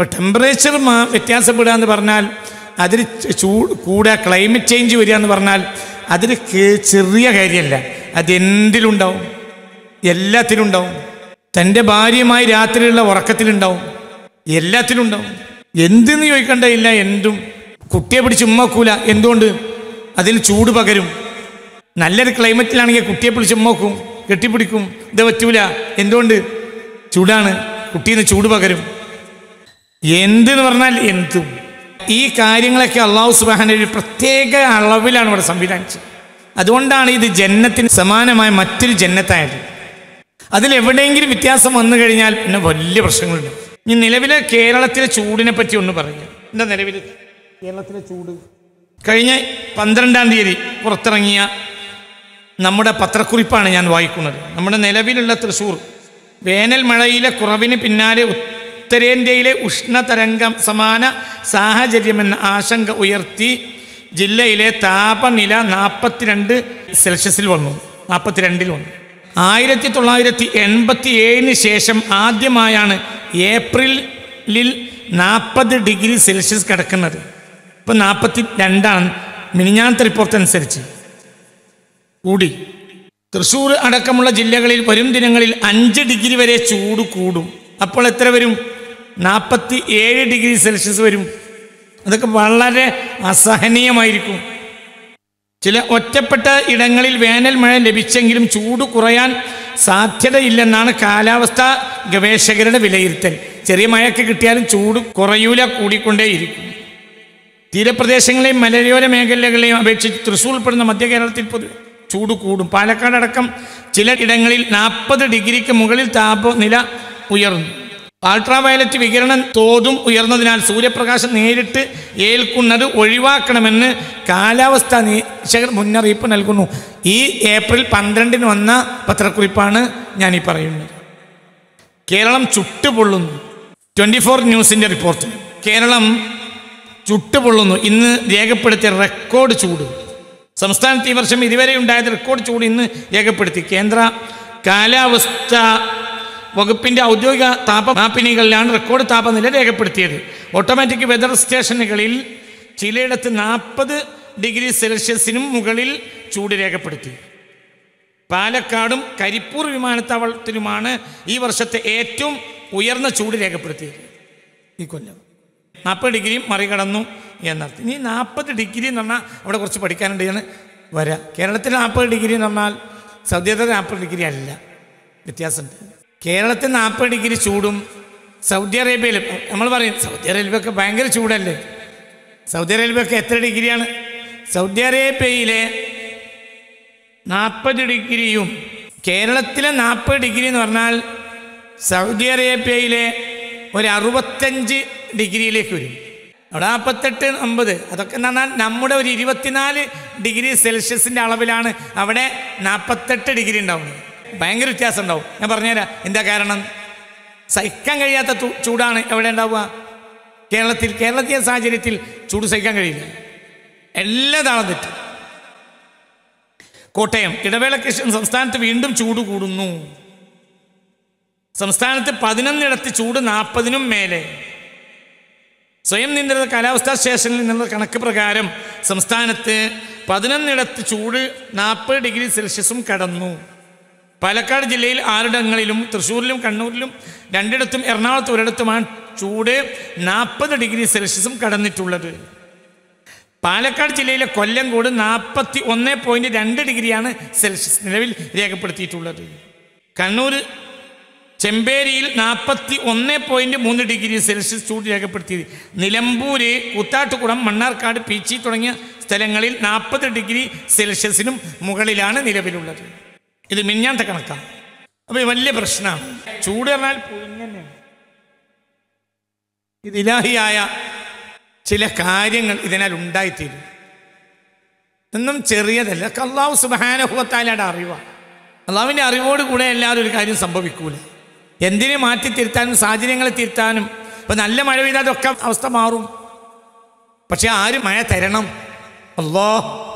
ഇപ്പോൾ ടെമ്പറേച്ചർ മാ വ്യത്യാസപ്പെടുക എന്ന് പറഞ്ഞാൽ അതിൽ ചൂട് കൂടുക ക്ലൈമറ്റ് ചേഞ്ച് വരിക എന്ന് പറഞ്ഞാൽ അതിൽ ചെറിയ കാര്യമല്ല അതെന്തിലുണ്ടാവും എല്ലാത്തിലും ഉണ്ടാവും തൻ്റെ ഭാര്യയുമായി രാത്രിയുള്ള ഉറക്കത്തിലുണ്ടാവും എല്ലാത്തിലും ഉണ്ടാവും എന്തെന്ന് ചോദിക്കണ്ടയില്ല എന്തും കുട്ടിയെ പിടിച്ച് ഉമ്മക്കൂല എന്തുകൊണ്ട് അതിൽ ചൂട് പകരും നല്ലൊരു ക്ലൈമറ്റിലാണെങ്കിൽ കുട്ടിയെ പിടിച്ച് ഉമ്മക്കും കെട്ടിപ്പിടിക്കും ഇത് പറ്റൂല എന്തുകൊണ്ട് ചൂടാണ് കുട്ടീന്ന് ചൂട് പകരും എന്തെന്ന് പറഞ്ഞാൽ എന്തും ഈ കാര്യങ്ങളൊക്കെ അള്ളാഹു സുബാന ഒരു പ്രത്യേക അളവിലാണ് ഇവിടെ സംവിധാനിച്ചത് അതുകൊണ്ടാണ് ഇത് ജന്നത്തിന് സമാനമായ മറ്റൊരു ജന്നത്തായത് അതിലെവിടെയെങ്കിലും വ്യത്യാസം വന്നു കഴിഞ്ഞാൽ പിന്നെ വലിയ പ്രശ്നങ്ങളുണ്ട് ഇനി നിലവിലെ കേരളത്തിലെ ചൂടിനെ പറ്റി ഒന്ന് പറയുക എന്താ നിലവിൽ കേരളത്തിലെ ചൂട് കഴിഞ്ഞ പന്ത്രണ്ടാം തീയതി പുറത്തിറങ്ങിയ നമ്മുടെ പത്രക്കുറിപ്പാണ് ഞാൻ വായിക്കുന്നത് നമ്മുടെ നിലവിലുള്ള തൃശ്ശൂർ വേനൽ മഴയിലെ കുറവിന് പിന്നാലെ ഉത്തരേന്ത്യയിലെ ഉഷ്ണതരംഗം സമാന സാഹചര്യമെന്ന ആശങ്ക ഉയർത്തി ജില്ലയിലെ താപനില നാൽപ്പത്തിരണ്ട് സെൽഷ്യസിൽ വന്നു നാൽപ്പത്തിരണ്ടിൽ വന്നു ആയിരത്തി തൊള്ളായിരത്തി എൺപത്തി ഏഴിന് ശേഷം ആദ്യമായാണ് ഏപ്രിലിൽ നാൽപ്പത് ഡിഗ്രി സെൽഷ്യസ് കിടക്കുന്നത് ഇപ്പം നാൽപ്പത്തി രണ്ടാണ് മിനിഞ്ഞാത്ത റിപ്പോർട്ട് അനുസരിച്ച് കൂടി തൃശ്ശൂർ അടക്കമുള്ള ജില്ലകളിൽ വരും ദിനങ്ങളിൽ അഞ്ച് ഡിഗ്രി വരെ ചൂട് കൂടും അപ്പോൾ എത്ര വരും നാൽപ്പത്തി ഏഴ് ഡിഗ്രി സെൽഷ്യസ് വരും അതൊക്കെ വളരെ അസഹനീയമായിരിക്കും ചില ഒറ്റപ്പെട്ട ഇടങ്ങളിൽ വേനൽ മഴ ലഭിച്ചെങ്കിലും ചൂട് കുറയാൻ സാധ്യതയില്ലെന്നാണ് കാലാവസ്ഥാ ഗവേഷകരുടെ വിലയിരുത്തൽ ചെറിയ മഴയൊക്കെ കിട്ടിയാലും ചൂട് കുറയൂല കൂടിക്കൊണ്ടേയിരിക്കും തീരപ്രദേശങ്ങളെയും മലയോര മേഖലകളെയും അപേക്ഷിച്ച് തൃശ്ശൂർ ഉൾപ്പെടുന്ന മധ്യ കേരളത്തിൽ പൊതുവെ ചൂട് കൂടും പാലക്കാട് അടക്കം ചില ഇടങ്ങളിൽ നാൽപ്പത് ഡിഗ്രിക്ക് മുകളിൽ താപനില ഉയർന്നു അൾട്രാ വയലറ്റ് വികിരണം തോതും ഉയർന്നതിനാൽ സൂര്യപ്രകാശം നേരിട്ട് ഏൽക്കുന്നത് ഒഴിവാക്കണമെന്ന് കാലാവസ്ഥാ നിരീക്ഷകർ മുന്നറിയിപ്പ് നൽകുന്നു ഈ ഏപ്രിൽ പന്ത്രണ്ടിന് വന്ന പത്രക്കുറിപ്പാണ് ഞാൻ ഈ പറയുന്നത് കേരളം ചുട്ടുപൊള്ളുന്നു ട്വൻറ്റി ഫോർ ന്യൂസിൻ്റെ റിപ്പോർട്ട് കേരളം ചുട്ടുപൊള്ളുന്നു ഇന്ന് രേഖപ്പെടുത്തിയ റെക്കോർഡ് ചൂട് സംസ്ഥാനത്ത് ഈ വർഷം ഇതുവരെ ഉണ്ടായത് റെക്കോർഡ് ചൂട് ഇന്ന് രേഖപ്പെടുത്തി കേന്ദ്ര കാലാവസ്ഥ വകുപ്പിൻ്റെ ഔദ്യോഗിക താപ മാപ്പിനികളിലാണ് റെക്കോർഡ് താപനില രേഖപ്പെടുത്തിയത് ഓട്ടോമാറ്റിക് വെതർ സ്റ്റേഷനുകളിൽ ചിലയിടത്ത് നാൽപ്പത് ഡിഗ്രി സെൽഷ്യസിനും മുകളിൽ ചൂട് രേഖപ്പെടുത്തി പാലക്കാടും കരിപ്പൂർ വിമാനത്താവളത്തിലുമാണ് ഈ വർഷത്തെ ഏറ്റവും ഉയർന്ന ചൂട് രേഖപ്പെടുത്തിയത് ഈ കൊല്ലം നാൽപ്പത് ഡിഗ്രി മറികടന്നു എന്നർത്ഥം ഇനി നാൽപ്പത് ഡിഗ്രി എന്ന് പറഞ്ഞാൽ അവിടെ കുറച്ച് പഠിക്കാനുണ്ട് എന്ന് വരാം കേരളത്തിൽ നാൽപ്പത് ഡിഗ്രി എന്ന് പറഞ്ഞാൽ സൗദി അറേബ്യ നാൽപ്പത് ഡിഗ്രി അല്ല വ്യത്യാസമുണ്ട് കേരളത്തിൽ നാൽപ്പത് ഡിഗ്രി ചൂടും സൗദി അറേബ്യയിൽ നമ്മൾ പറയും സൗദി അറേബ്യയൊക്കെ ഭയങ്കര ചൂടല്ലേ സൗദി അറേബ്യയൊക്കെ എത്ര ഡിഗ്രിയാണ് സൗദി അറേബ്യയിലെ നാൽപ്പത് ഡിഗ്രിയും കേരളത്തിലെ നാൽപ്പത് ഡിഗ്രി എന്ന് പറഞ്ഞാൽ സൗദി അറേബ്യയിലെ ഒരു അറുപത്തഞ്ച് ഡിഗ്രിയിലേക്ക് വരും അവിടെ നാൽപ്പത്തെട്ട് അമ്പത് അതൊക്കെ എന്ന് പറഞ്ഞാൽ നമ്മുടെ ഒരു ഇരുപത്തിനാല് ഡിഗ്രി സെൽഷ്യസിൻ്റെ അളവിലാണ് അവിടെ നാൽപ്പത്തെട്ട് ഡിഗ്രി ഉണ്ടാവുന്നത് ഭയങ്കര വ്യത്യാസം ഉണ്ടാവും ഞാൻ പറഞ്ഞുതരാം എന്താ കാരണം സഹിക്കാൻ കഴിയാത്ത തു- ചൂടാണ് എവിടെ ഉണ്ടാവുക കേരളത്തിൽ കേരളത്തിലെ സാഹചര്യത്തിൽ ചൂട് സഹിക്കാൻ കഴിയില്ല എല്ലാ താളം തെറ്റും കോട്ടയം ഇടവേളയ്ക്ക് ശേഷം സംസ്ഥാനത്ത് വീണ്ടും ചൂട് കൂടുന്നു സംസ്ഥാനത്ത് പതിനൊന്നിടത്ത് ചൂട് നാൽപ്പതിനും മേലെ സ്വയം നിയന്ത്രിത കാലാവസ്ഥാ സ്റ്റേഷനിൽ നിന്നുള്ള കണക്ക് പ്രകാരം സംസ്ഥാനത്ത് പതിനൊന്നിടത്ത് ചൂട് നാൽപ്പത് ഡിഗ്രി സെൽഷ്യസും കടന്നു പാലക്കാട് ജില്ലയിൽ ആറിടങ്ങളിലും തൃശ്ശൂരിലും കണ്ണൂരിലും രണ്ടിടത്തും എറണാകുളത്ത് ഒരിടത്തുമാണ് ചൂട് നാൽപ്പത് ഡിഗ്രി സെൽഷ്യസും കടന്നിട്ടുള്ളത് പാലക്കാട് ജില്ലയിലെ കൊല്ലങ്കോട് നാൽപ്പത്തി ഒന്ന് പോയിന്റ് രണ്ട് ഡിഗ്രിയാണ് സെൽഷ്യസ് നിലവിൽ രേഖപ്പെടുത്തിയിട്ടുള്ളത് കണ്ണൂർ ചെമ്പേരിയിൽ നാൽപ്പത്തി ഒന്ന് പോയിന്റ് മൂന്ന് ഡിഗ്രി സെൽഷ്യസ് ചൂട് രേഖപ്പെടുത്തിയത് നിലമ്പൂര് കൂത്താട്ടുകുളം മണ്ണാർക്കാട് പീച്ചി തുടങ്ങിയ സ്ഥലങ്ങളിൽ നാൽപ്പത് ഡിഗ്രി സെൽഷ്യസിനും മുകളിലാണ് നിലവിലുള്ളത് ഇത് മിഞ്ഞാത്ത കണക്കാണ് അപ്പോൾ ഇത് വലിയ പ്രശ്നമാണ് ചൂട് പറഞ്ഞാൽ പുഴുങ്ങന്നെയാണ് ഇത് ഇലാഹിയായ ചില കാര്യങ്ങൾ ഇതിനാൽ ഉണ്ടായിത്തീരും ഒന്നും ചെറിയതല്ല അതൊക്കെ അള്ളാഹു സുബാനുഭവത്താലയുടെ അറിവാണ് അള്ളാഹുവിൻ്റെ അറിവോട് കൂടെ എല്ലാവരും ഒരു കാര്യം സംഭവിക്കൂല എന്തിനെ മാറ്റി തിരുത്താനും സാഹചര്യങ്ങളെ തിരുത്താനും ഇപ്പം നല്ല മഴ പെയ്താൽ അതൊക്കെ അവസ്ഥ മാറും പക്ഷെ ആര് മഴ തരണം അല്ലോ